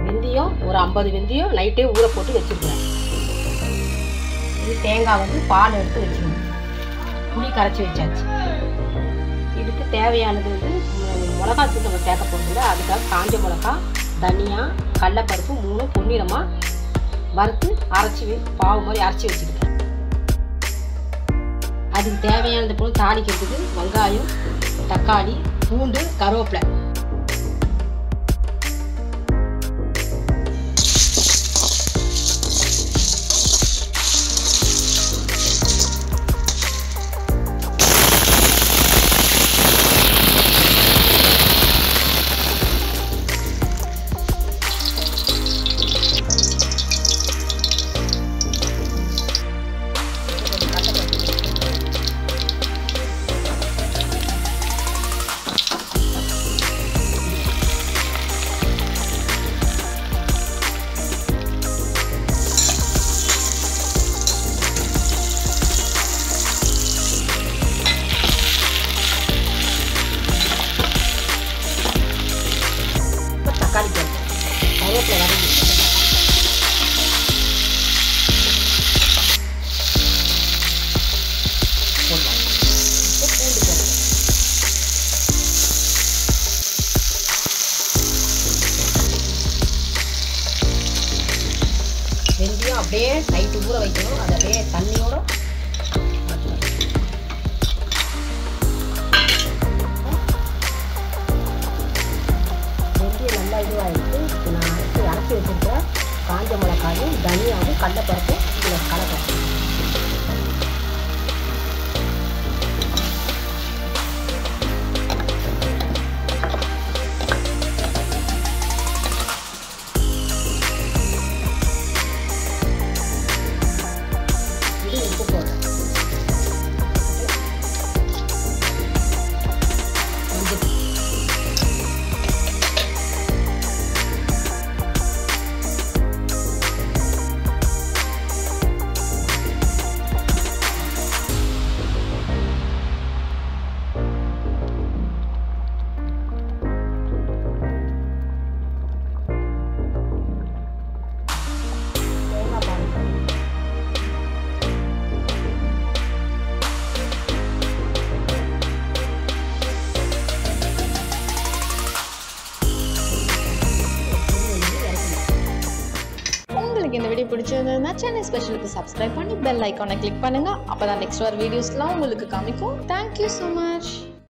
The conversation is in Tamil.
வெந்தயம் ஒரு ஐம்பது வெந்தயம் நைட்டே ஊற போட்டு வச்சுருக்கிறேன் இது தேங்காய் வந்து பால் எடுத்து வச்சுக்கணும் புளி கரைச்சி வச்சாச்சு இதுக்கு தேவையானது வந்து மு- மிளகாத்தூள் நம்ம சேர்க்க போகிறதில்ல அதுக்காக காஞ்ச மிளகா தனியா கடலப்பருப்பு மூணு பொன்னிறமாக வறுத்து அரைச்சி வை- பாவு மாதிரி அரைச்சி வச்சுக்கிட்டேன் அதுக்கு தேவையானது போல் தாளிக்கிறதுக்கு வெங்காயம் தக்காளி பூண்டு கருவேப்பிலை இப்போ தக்காளி போடுறேன் கருவேப்பிலை வதங்கி போடுவோம் இப்போ பூண்டு போடுறேன் வெந்தயம் அப்படியே நைட்டு ஊற வைக்கணும் அதை அப்படியே தண்ணியோட மாற்றணும். வெந்தயம் நல்லா இதுவாகிட்டு இப்போ நான் அரைச்சி அரைச்சி வச்சுருக்கேன் காஞ்ச மிளகாயும் தனியாவும் கடலப்பருப்பும் இதில் கலப்பேன் இது உப்பு போடுறேன் மஞ்சள் தேங்காய் பால் உங்களுக்கு இந்த வீடியோ பிடிச்சிருந்ததுன்னா சென்னை ஸ்பெஷலுக்கு சப்ஸ்கிரைப் பண்ணி பெல் ஐக்கானை கிளிக் பண்ணுங்க அப்பதான் நெக்ஸ்ட் வர வீடியோஸ்லாம் உங்களுக்கு காமிக்கும் தேங்க்யூ ஸோ மச்